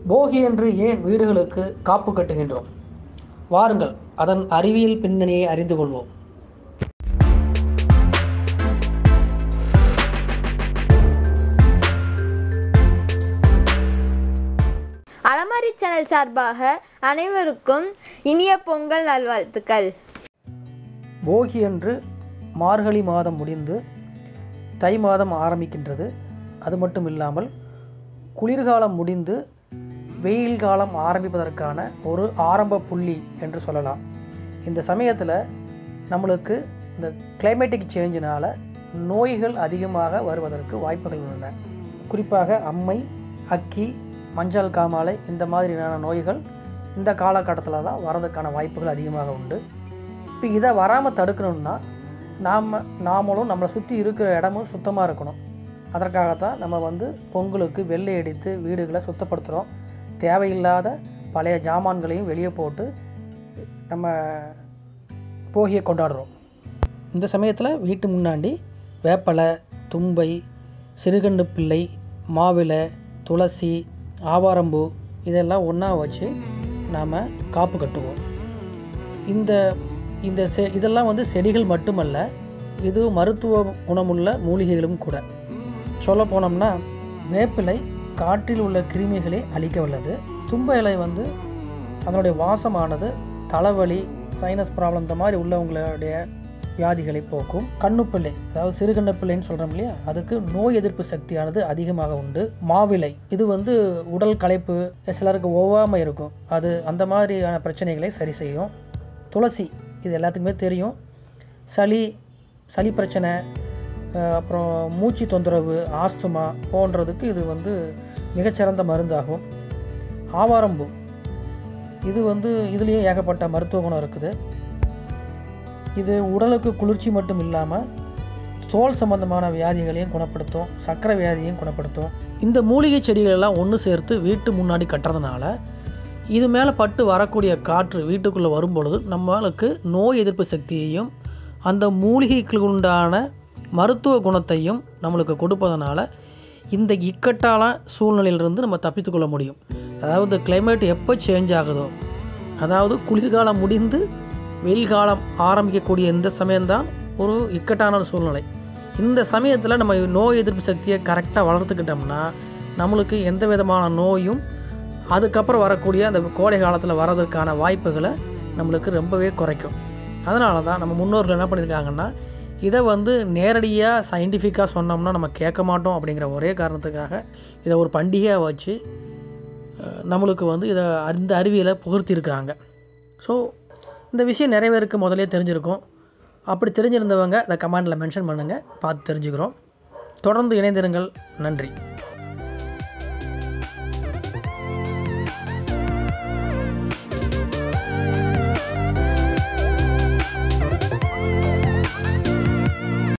போகி என்று ஏன் வீடுகளுக்கு காப்பு கட்டுகின்றோம் வாருங்கள் அதன் அறிவியல் பின்னணியை அறிந்து கொள்வோம் அலமாரி சேனல் சார்பாக அனைவருக்கும் இனிய பொங்கல் நல்வாழ்த்துக்கள் போகி அன்று மார்கழி மாதம் முடிந்து தை மாதம் ஆரம்பிக்கின்றது அது மட்டும் இல்லாமல் குளிர்காலம் முடிந்து வெயில் காலம் ஆரம்பிப்பதற்கான ஒரு ஆரம்ப புள்ளி என்று சொல்லலாம் இந்த சமயத்தில் நம்மளுக்கு இந்த கிளைமேட்டிக் சேஞ்சினால் நோய்கள் அதிகமாக வருவதற்கு வாய்ப்புகள் உள்ளன குறிப்பாக அம்மை அக்கி மஞ்சள் காமாலை இந்த மாதிரியான நோய்கள் இந்த காலகட்டத்தில் தான் வரதுக்கான வாய்ப்புகள் அதிகமாக உண்டு இப்போ இதை வராமல் தடுக்கணும்னா நாம் நாமளும் நம்மளை சுற்றி இருக்கிற இடமும் சுத்தமாக இருக்கணும் அதற்காகத்தான் நம்ம வந்து பொங்கலுக்கு வெள்ளை அடித்து வீடுகளை சுத்தப்படுத்துகிறோம் தேவையில்லாத பழைய ஜாமான்களையும் வெளியே போட்டு நம்ம போகியை கொண்டாடுறோம் இந்த சமயத்தில் வீட்டு முன்னாடி வேப்பலை தும்பை சிறுகண்டு பிள்ளை மாவிலை துளசி ஆவாரம்பூ இதெல்லாம் ஒன்றா வச்சு நாம் காப்பு கட்டுவோம் இந்த இந்த செ இதெல்லாம் வந்து செடிகள் மட்டுமல்ல இது மருத்துவ குணமுள்ள மூலிகைகளும் கூட சொல்ல போனோம்னா வேப்பிலை காற்றில் உள்ள கிருமிகளை அழிக்க வல்லது தும்ப இலை வந்து அதனுடைய வாசமானது தலைவலி சைனஸ் ப்ராப்ளம் இந்த மாதிரி உள்ளவங்களுடைய வியாதிகளை போக்கும் கண்ணுப்பிள்ளை அதாவது சிறுகண்ணுப்பிள்ளைன்னு சொல்கிறோம் இல்லையா அதுக்கு நோய் எதிர்ப்பு சக்தியானது அதிகமாக உண்டு மாவிலை இது வந்து உடல் களைப்பு சிலருக்கு ஒவ்வாமை இருக்கும் அது அந்த மாதிரியான பிரச்சனைகளை சரி செய்யும் துளசி இது எல்லாத்துக்குமே தெரியும் சளி சளி பிரச்சனை அஹ் அப்புறம் மூச்சு தொந்தரவு ஆஸ்துமா போன்றதுக்கு இது வந்து மிகச்சிறந்த மருந்தாகும் ஆவாரம்பூ இது வந்து இதுலேயும் ஏகப்பட்ட மருத்துவ குணம் இருக்குது இது உடலுக்கு குளிர்ச்சி மட்டும் இல்லாமல் தோல் சம்பந்தமான வியாதிகளையும் குணப்படுத்தும் சர்க்கரை வியாதியையும் குணப்படுத்தும் இந்த மூலிகை செடிகள் எல்லாம் ஒன்று சேர்த்து வீட்டு முன்னாடி கட்டுறதுனால இது மேலே பட்டு வரக்கூடிய காற்று வீட்டுக்குள்ளே வரும்பொழுது நம்மளுக்கு நோய் எதிர்ப்பு சக்தியையும் அந்த மூலிகைக்கு உண்டான மருத்துவ குணத்தையும் நம்மளுக்கு கொடுப்பதனால இந்த இக்கட்டான சூழ்நிலையிலிருந்து நம்ம தப்பித்துக்கொள்ள முடியும் அதாவது கிளைமேட் எப்போ சேஞ்ச் ஆகுதோ அதாவது குளிர்காலம் முடிந்து வெயில் காலம் ஆரம்பிக்கக்கூடிய இந்த சமயம்தான் ஒரு இக்கட்டான ஒரு சூழ்நிலை இந்த சமயத்தில் நம்ம நோய் எதிர்ப்பு சக்தியை கரெக்டாக வளர்த்துக்கிட்டோம்னா நம்மளுக்கு எந்த விதமான நோயும் அதுக்கப்புறம் வரக்கூடிய அந்த கோடை காலத்தில் வர்றதுக்கான வாய்ப்புகளை நம்மளுக்கு ரொம்பவே குறைக்கும் அதனால தான் நம்ம முன்னோர்கள் என்ன பண்ணியிருக்காங்கன்னா இதை வந்து நேரடியாக சயின்டிஃபிக்காக சொன்னோம்னா நம்ம கேட்க மாட்டோம் அப்படிங்கிற ஒரே காரணத்துக்காக இதை ஒரு பண்டிகையாக வச்சு அஹ், நம்மளுக்கு வந்து இதை அந்த அறிவியலை புகழ்த்தியிருக்காங்க ஸோ இந்த விஷயம் நிறைய பேருக்கு முதலே தெரிஞ்சிருக்கும் அப்படி தெரிஞ்சிருந்தவங்க அதை கமெண்டில் மென்ஷன் பண்ணுங்கள் பார்த்து தெரிஞ்சுக்கிறோம் தொடர்ந்து இணைந்திருங்கள் நன்றி